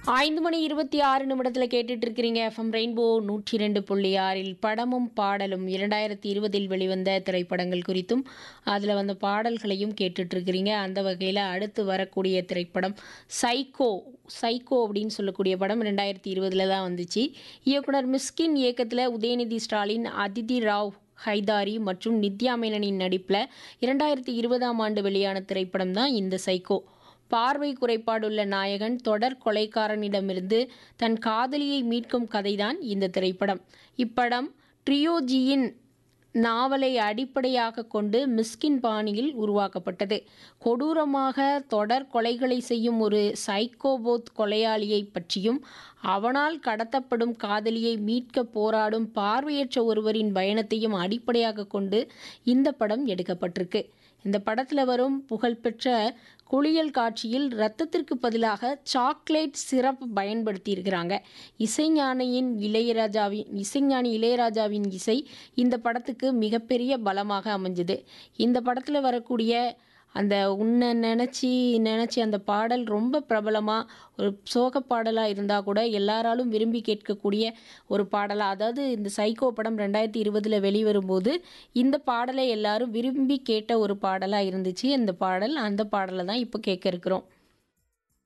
ஐந்து மணி இருபத்தி ஆறு நிமிடத்தில் கேட்டுட்டு இருக்கிறீங்க எஃப்எம் ரெயின்போ நூற்றி ரெண்டு புள்ளி ஆறில் படமும் பாடலும் இரண்டாயிரத்தி இருபதில் வெளிவந்த திரைப்படங்கள் குறித்தும் அதில் வந்த பாடல்களையும் கேட்டுட்டு இருக்கிறீங்க அந்த வகையில் அடுத்து வரக்கூடிய திரைப்படம் சைக்கோ சைக்கோ அப்படின்னு சொல்லக்கூடிய படம் ரெண்டாயிரத்தி இருபதில் தான் வந்துச்சு இயக்குனர் மிஸ்கின் இயக்கத்தில் உதயநிதி ஸ்டாலின் அதிதி ராவ் ஹைதாரி மற்றும் நித்யா மேனனின் நடிப்பில் இரண்டாயிரத்தி இருபதாம் ஆண்டு வெளியான திரைப்படம் தான் இந்த சைக்கோ பார்வை குறைபாடுள்ள நாயகன் தொடர் கொலைக்காரனிடமிருந்து தன் காதலியை மீட்கும் கதைதான் இந்த திரைப்படம் இப்படம் ட்ரியோஜியின் நாவலை அடிப்படையாக கொண்டு மிஸ்கின் பாணியில் உருவாக்கப்பட்டது கொடூரமாக தொடர் கொலைகளை செய்யும் ஒரு சைக்கோபோத் கொலையாளியை பற்றியும் அவனால் கடத்தப்படும் காதலியை மீட்க போராடும் பார்வையற்ற ஒருவரின் பயணத்தையும் அடிப்படையாக கொண்டு இந்த படம் எடுக்கப்பட்டிருக்கு இந்த படத்தில் வரும் புகழ்பெற்ற குளியல் காட்சியில் இரத்தத்திற்கு பதிலாக சாக்லேட் சிரப் பயன்படுத்தியிருக்கிறாங்க இசைஞானியின் இளையராஜாவின் இசைஞானி இளையராஜாவின் இசை இந்த படத்துக்கு மிகப்பெரிய பலமாக அமைஞ்சது இந்த படத்தில் வரக்கூடிய அந்த உன்னை நினச்சி நினச்சி அந்த பாடல் ரொம்ப பிரபலமாக ஒரு சோக பாடலாக இருந்தால் கூட எல்லாராலும் விரும்பி கேட்கக்கூடிய ஒரு பாடலாக அதாவது இந்த சைக்கோ படம் ரெண்டாயிரத்தி இருபதில் வெளிவரும்போது இந்த பாடலை எல்லாரும் விரும்பி கேட்ட ஒரு பாடலாக இருந்துச்சு இந்த பாடல் அந்த பாடலை தான் இப்போ கேட்க இருக்கிறோம்